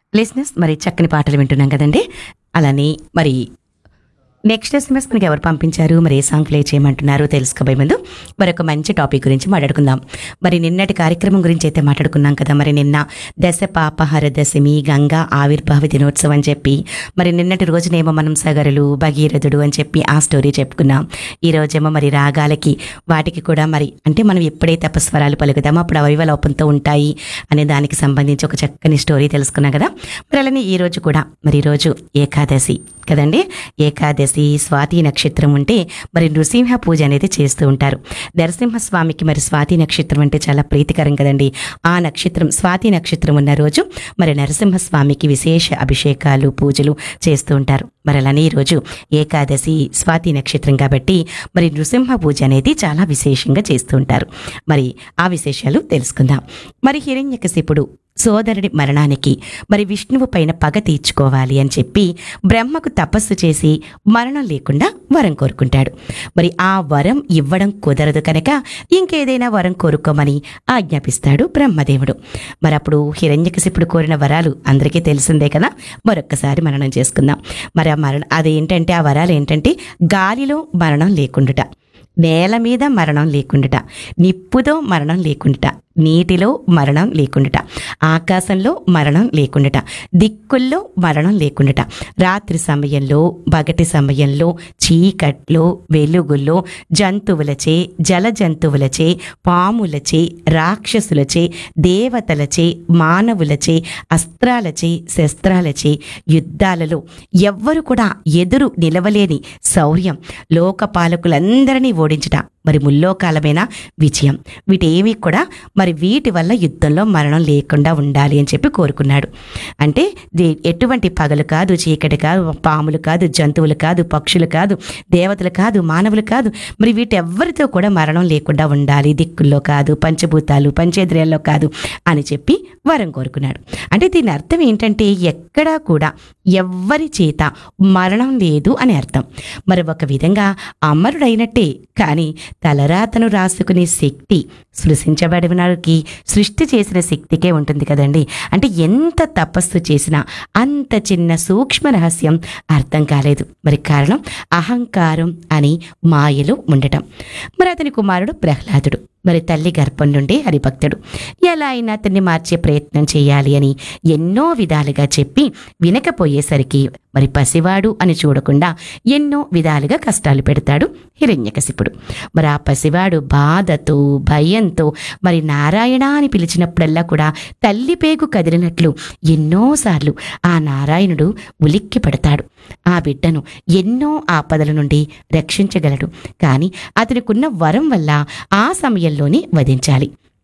లిసినెస్ మరి చక్కని పాటలు వింటున్నాం కదండి అలానే మరి నెక్స్ట్ ఎస్ఎంఎస్ మనకి ఎవరు పంపించారు మరి ఏ సాంగ్ ప్లే చేయమంటున్నారు తెలుసుకోబోయే ముందు మరొక మంచి టాపిక్ గురించి మాట్లాడుకుందాం మరి నిన్నటి కార్యక్రమం గురించి అయితే మాట్లాడుకున్నాం కదా మరి నిన్న దశ పాపహర దశమి గంగా ఆవిర్భావ దినోత్సవం అని చెప్పి మరి నిన్నటి రోజునేమో మనం సగరులు భగీరథుడు అని చెప్పి ఆ స్టోరీ చెప్పుకున్నాం ఈ రోజేమో మరి రాగాలకి వాటికి కూడా మరి అంటే మనం ఎప్పుడైతే అపస్వరాలు పలుకుతామో అప్పుడు అవయవ లోపంతో ఉంటాయి అనే దానికి సంబంధించి ఒక చక్కని స్టోరీ తెలుసుకున్నాం కదా మరి అలానే ఈ రోజు కూడా మరి ఈ రోజు ఏకాదశి కదండి ఏకాదశి స్వాతి నక్షత్రం ఉంటే మరి నృసింహ పూజ అనేది చేస్తూ ఉంటారు నరసింహస్వామికి మరి స్వాతి నక్షత్రం అంటే చాలా ప్రీతికరం కదండి ఆ నక్షత్రం స్వాతి నక్షత్రం ఉన్న రోజు మరి నరసింహస్వామికి విశేష అభిషేకాలు పూజలు చేస్తూ ఉంటారు మరి అలానే ఈరోజు ఏకాదశి స్వాతి నక్షత్రం కాబట్టి మరి నృసింహ పూజ అనేది చాలా విశేషంగా చేస్తూ ఉంటారు మరి ఆ విశేషాలు తెలుసుకుందాం మరి హిరణ్యకశిపుడు సోదరుడి మరణానికి మరి విష్ణువు పైన పగ తీర్చుకోవాలి అని చెప్పి బ్రహ్మకు తపస్సు చేసి మరణం లేకుండా వరం కోరుకుంటాడు మరి ఆ వరం ఇవ్వడం కుదరదు కనుక ఇంకేదైనా వరం కోరుకోమని ఆజ్ఞాపిస్తాడు బ్రహ్మదేవుడు మరి అప్పుడు హిరణ్యకశిపుడు కోరిన వరాలు అందరికీ తెలిసిందే కదా మరొక్కసారి మరణం చేసుకుందాం మరి ఆ మరణం అదేంటంటే ఆ వరాలు ఏంటంటే గాలిలో మరణం లేకుండుట నేల మీద మరణం లేకుండుట నిప్పుతో మరణం లేకుండుట నీటిలో మరణం లేకుండుట ఆకాశంలో మరణం లేకుండుట దిక్కుల్లో మరణం లేకుండుట రాత్రి సమయంలో పగటి సమయంలో చీకట్లో వెలుగుల్లో జంతువులచే జల జంతువులచే పాములచే రాక్షసులచే దేవతలచే మానవులచే అస్త్రాలచే శస్త్రాలచే యుద్ధాలలో ఎవ్వరు కూడా ఎదురు నిలవలేని శౌర్యం లోకపాలకులందరినీ ఓడించుట మరి ముల్లోకాలమైన విజయం వీటేవి కూడా మరి వీటి వల్ల యుద్ధంలో మరణం లేకుండా ఉండాలి అని చెప్పి కోరుకున్నాడు అంటే ది- ఎటువంటి పగలు కాదు చీకటి కాదు పాములు కాదు జంతువులు కాదు పక్షులు కాదు దేవతలు కాదు మానవులు కాదు మరి వీటెవ్వరితో కూడా మరణం లేకుండా ఉండాలి దిక్కుల్లో కాదు పంచభూతాలు పంచేంద్రియాల్లో కాదు అని చెప్పి వరం కోరుకున్నాడు అంటే దీని అర్థం ఏంటంటే ఎక్కడా కూడా ఎవ్వరి చేత మరణం లేదు అని అర్థం మరి ఒక విధంగా అమరుడైనట్టే కానీ తలరాతను రాసుకునే శక్తి సృష్టించబడినకి సృష్టి చేసిన శక్తికే ఉంటుంది కదండి అంటే ఎంత తపస్సు చేసినా అంత చిన్న సూక్ష్మ రహస్యం అర్థం కాలేదు మరి కారణం అహంకారం అని మాయలో ఉండటం మరి అతని కుమారుడు ప్రహ్లాదుడు మరి తల్లి గర్భం నుండి హరిభక్తుడు ఎలా అయినా అతన్ని మార్చే ప్రయత్నం చేయాలి అని ఎన్నో విధాలుగా చెప్పి వినకపోయేసరికి మరి పసివాడు అని చూడకుండా ఎన్నో విధాలుగా కష్టాలు పెడతాడు హిరణ్యకశిపుడు మరి ఆ పసివాడు బాధతో భయంతో మరి నారాయణ అని పిలిచినప్పుడల్లా కూడా తల్లి పేగు కదిలినట్లు ఎన్నోసార్లు ఆ నారాయణుడు ఉలిక్కి పడతాడు ఆ బిడ్డను ఎన్నో ఆపదల నుండి రక్షించగలడు కానీ అతనికున్న వరం వల్ల ఆ సమయంలోనే వధించాలి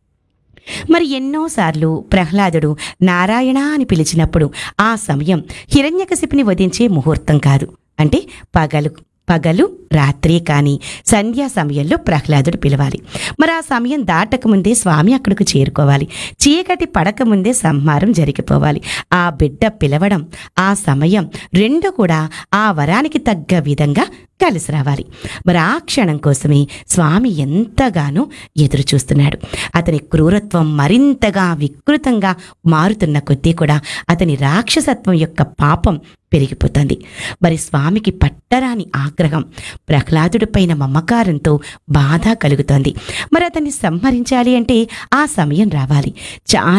మరి ఎన్నోసార్లు ప్రహ్లాదుడు నారాయణ అని పిలిచినప్పుడు ఆ సమయం హిరణ్యకశిపుని వధించే ముహూర్తం కాదు అంటే పగలు పగలు రాత్రి కానీ సంధ్యా సమయంలో ప్రహ్లాదుడు పిలవాలి మరి ఆ సమయం దాటకముందే స్వామి అక్కడికి చేరుకోవాలి చీకటి పడకముందే సంహారం జరిగిపోవాలి ఆ బిడ్డ పిలవడం ఆ సమయం రెండు కూడా ఆ వరానికి తగ్గ విధంగా కలిసి రావాలి మరి ఆ క్షణం కోసమే స్వామి ఎంతగానో ఎదురు చూస్తున్నాడు అతని క్రూరత్వం మరింతగా వికృతంగా మారుతున్న కొద్దీ కూడా అతని రాక్షసత్వం యొక్క పాపం పెరిగిపోతుంది మరి స్వామికి పట్టరాని ఆగ్రహం ప్రహ్లాదుడిపైన మమకారంతో బాధ కలుగుతోంది మరి అతన్ని సంహరించాలి అంటే ఆ సమయం రావాలి చాలా